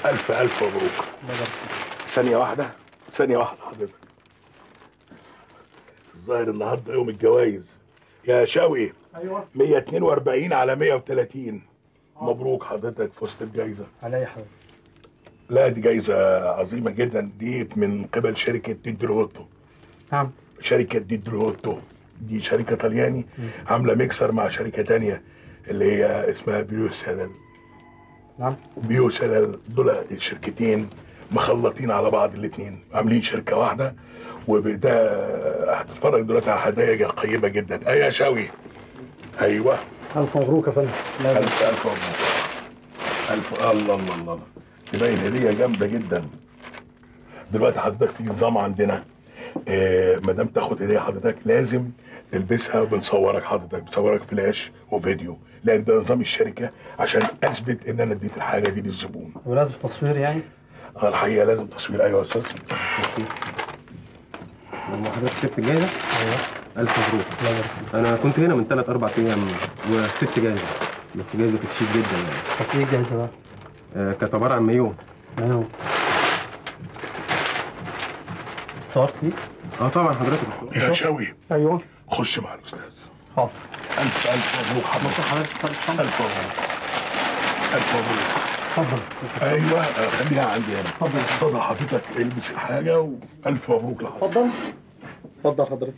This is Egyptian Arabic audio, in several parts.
الف الف مبروك ثانيه واحده ثانيه واحده حضرتك الظاهر النهارده يوم الجوائز يا شوقي ايوه 142 على 130 مبروك حضرتك فزت بجايزه عليا حضرتك لا دي جايزه عظيمه جدا دي من قبل شركه ديدروتو نعم شركه ديدروتو دي شركه طلياني عامله ميكسر مع شركه تانية اللي هي اسمها بيوسلل نعم بيوسلل دول الشركتين مخلطين على بعض الاثنين عاملين شركه واحده وده هتتفرج دلوقتي على هدايا قيمه جدا ايه يا شوي ايوه الف مبروك يا فندم لا الف الف مبروك الف الله الله الله الله تبين هديه جامده جدا دلوقتي حضرتك في نظام عندنا آه ما دام تاخد هديه حضرتك لازم تلبسها وبنصورك حضرتك بنصورك فلاش وفيديو لان ده نظام الشركه عشان اثبت ان انا اديت الحاجه دي للزبون ولازم تصوير يعني اه الحقيقه لازم تصوير ايوه يا استاذ لما حضرتك كسبت الجايزه ايوه الف مبروك الله يبارك فيك انا كنت هنا من ثلاث اربع ايام وكسبت جايزه بس جايزه كانت شيك جدا يعني طب ايه الجايزه بقى؟ آه، كانت عباره عن مايو ايوه صورت فيه؟ اه طبعا حضرتك بس يا شوي ايوه خش مع الاستاذ حاضر الف الف مبروك حضرتك حضرتك اتفضل الف مبروك الف مبروك اتفضل ايوه آه، خليها عندي هنا اتفضل اتفضل حضرتك البس الحاجه والف مبروك لحضرتك اتفضل اتفضل حضرتك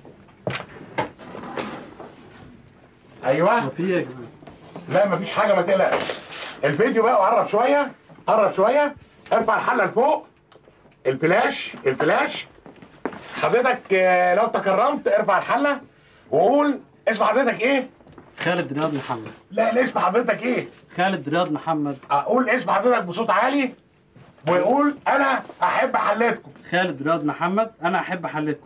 ايوه في ايه يا جماعه؟ لا مفيش حاجه ما تقلقش الفيديو بقى وقرب شويه قرب شويه ارفع الحله لفوق الفلاش الفلاش حضرتك آه، لو تكرمت ارفع الحله وقول اسم حضرتك ايه خالد رياض محمد لا الاسم حضرتك ايه خالد رياض محمد اقول اسم حضرتك بصوت عالي ويقول انا احب حلتكم خالد رياض محمد انا احب حلتكم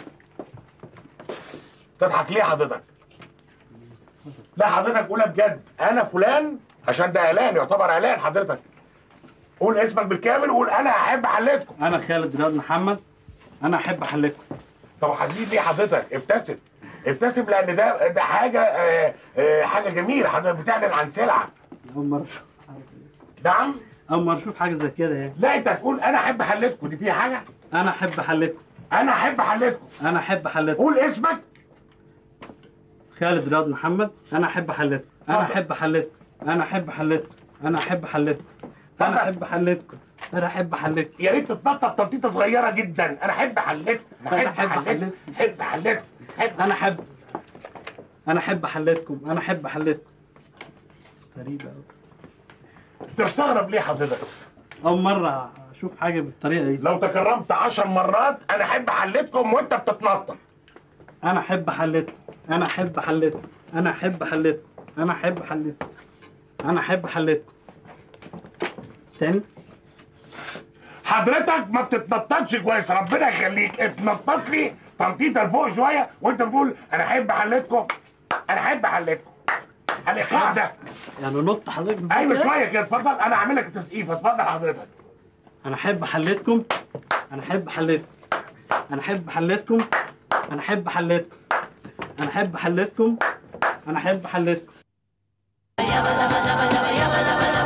تضحك ليه حضرتك لا حضرتك قولها بجد انا فلان عشان ده اعلان يعتبر اعلان حضرتك قول اسمك بالكامل وقول انا احب حلتكم انا خالد رياض محمد انا احب حلتكم طب حزين ليه حضرتك ابتسم ابتسم لان ده ده حاجه آه آه حاجه جميله حضرتك بتعلن عن سلعه اول مره اشوف نعم اول مره اشوف حاجه زي كده يعني لا انت تقول انا احب حلتكم دي فيها حاجه انا احب حلتكم انا احب حلتكم انا احب حلتكم قول اسمك خالد رياض محمد انا احب حلتكم انا اتفضل. احب حلتكم انا احب حلتكم انا احب حلتكم اتفضل. انا احب حلتكم انا احب حلتكم يا ريت تتنطط تنطيطه صغيره جدا انا احب حلتكم أنا احب أحب حلتكم احب حلتكم احب انا احب انا احب حلتكم انا احب حلتكم غريبة أوي انت مستغرب ليه حضرتك أول مرة أشوف حاجة بالطريقة دي لو تكرمت عشر مرات انا احب حلتكم وانت بتتنطط أنا أحب حلتكم أنا أحب حلتكم أنا أحب حلتكم أنا أحب حلتكم أنا أحب حلتكم تاني حضرتك ما بتتنططش كويس ربنا يخليك اتنطط لي تنطيطه لفوق شويه وانت بتقول انا احب حلتكم انا احب حلتكم الايقاع ده يعني نط حضرتك بالظبط ايوه كده؟ شويه كده اتفضل انا هعمل لك تسقيف اتفضل حضرتك أنا أحب حلتكم أنا أحب حلتكم أنا أحب حلتكم أنا أحب حلتكم أنا أحب حلتكم أنا أحب حلتكم